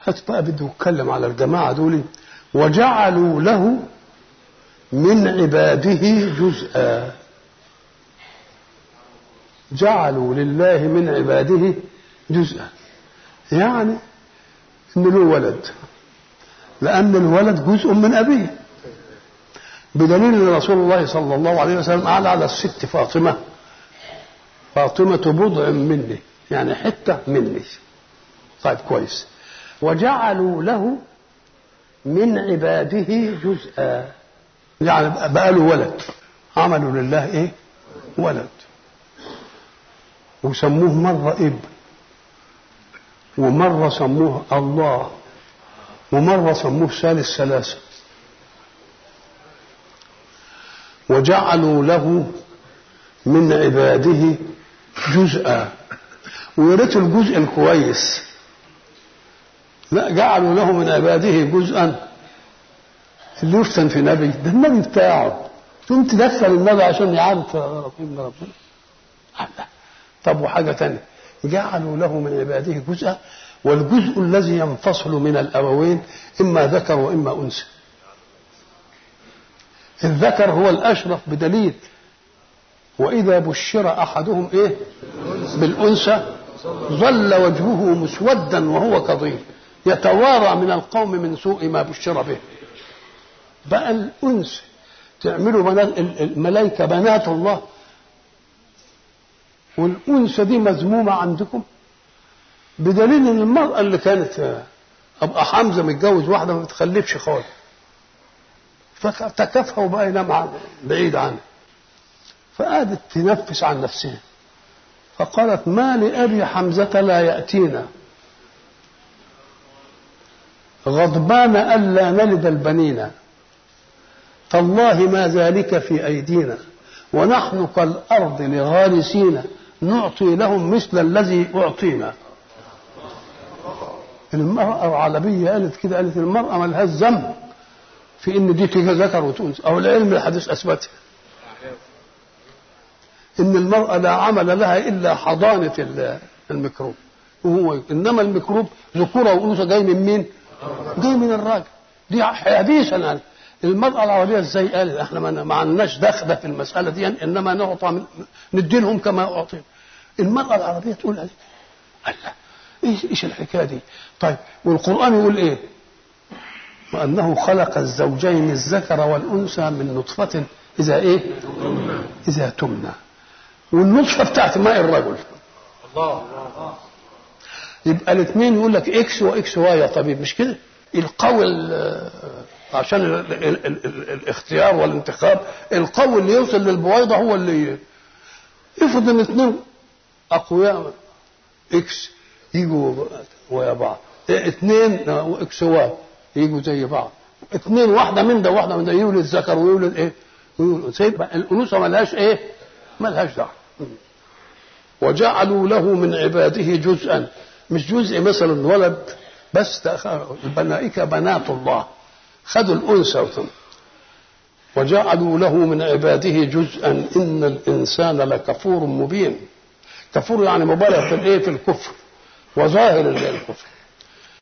هات بقى بده يتكلم على الجماعة دول وجعلوا له من عباده جزءا جعلوا لله من عباده جزءا يعني ان له ولد لان الولد جزء من ابيه بدليل ان رسول الله صلى الله عليه وسلم قال على الست فاطمه فاطمه بضع مني يعني حته مني طيب كويس وجعلوا له من عباده جزءا يعني بقى له ولد عملوا لله ايه ولد وسموه مرة ابن ومرة سموه الله ومرة سموه ثالث ثلاثة وجعلوا له من عباده جزءا ويا ريت الجزء الكويس لا جعلوا له من عباده جزءا اللي يفتن في نبي ده النبي بتاعه ثم تدخل النبي عشان يعرف ابن ربنا طب وحاجة تانية جعلوا له من عباده جزءا والجزء الذي ينفصل من الأبوين إما ذكر وإما أنثى الذكر هو الأشرف بدليل وإذا بشر أحدهم إيه بالأنثى ظل وجهه مسودا وهو كظيم يتوارى من القوم من سوء ما بشر به بقى الأنثى تعملوا بنات الملائكة بنات الله والأنثى دي مذمومة عندكم بدليل ان المرأة اللي كانت أبقى حمزة متجوز واحدة ما بتخلفش خالص فتكافها وبقى ينام بعيد عنه فقعدت تنفس عن نفسها فقالت ما لأبي حمزة لا يأتينا غضبان ألا نلد البنين تالله ما ذلك في أيدينا ونحن كالأرض لغارسين نعطي لهم مثل الذي أعطينا المرأة العربية قالت كده قالت المرأة ما لهاش ذنب في إن دي تيجي ذكر وتنثى أو العلم الحديث أثبتها إن المرأة لا عمل لها إلا حضانة الميكروب وهو إنما الميكروب ذكورة وأنثى جاي من مين؟ جاي من الراجل دي حديثا المرأة العربية ازاي قالت احنا ما عندناش دخلة في المسألة دي انما نعطى من ندي لهم كما اعطينا المرأة العربية تقول الله ايش ايش الحكاية دي طيب والقرآن يقول ايه وأنه خلق الزوجين الذكر والأنثى من نطفة إذا إيه؟ إذا تمنى والنطفة بتاعت ماء الرجل الله يبقى الاثنين يقول لك اكس واكس واي يا طبيب مش كده؟ القوي عشان ال ال ال ال الاختيار والانتخاب القوي اللي يوصل للبويضة هو اللي افرض ان اثنين اقوياء اكس يجوا ويا بعض اثنين اكس واي يجوا زي بعض اثنين واحدة من ده واحدة من ده يولد ذكر ويولد ايه ويولد سيبقى الانوثة ملهاش ايه ملهاش دعوة وجعلوا له من عباده جزءا مش جزء مثلا ولد بس الملائكة بنات الله خذوا الأنثى وجعلوا له من عباده جزءا إن الإنسان لكفور مبين كفور يعني مبالغ في الإيه في الكفر وظاهر الكفر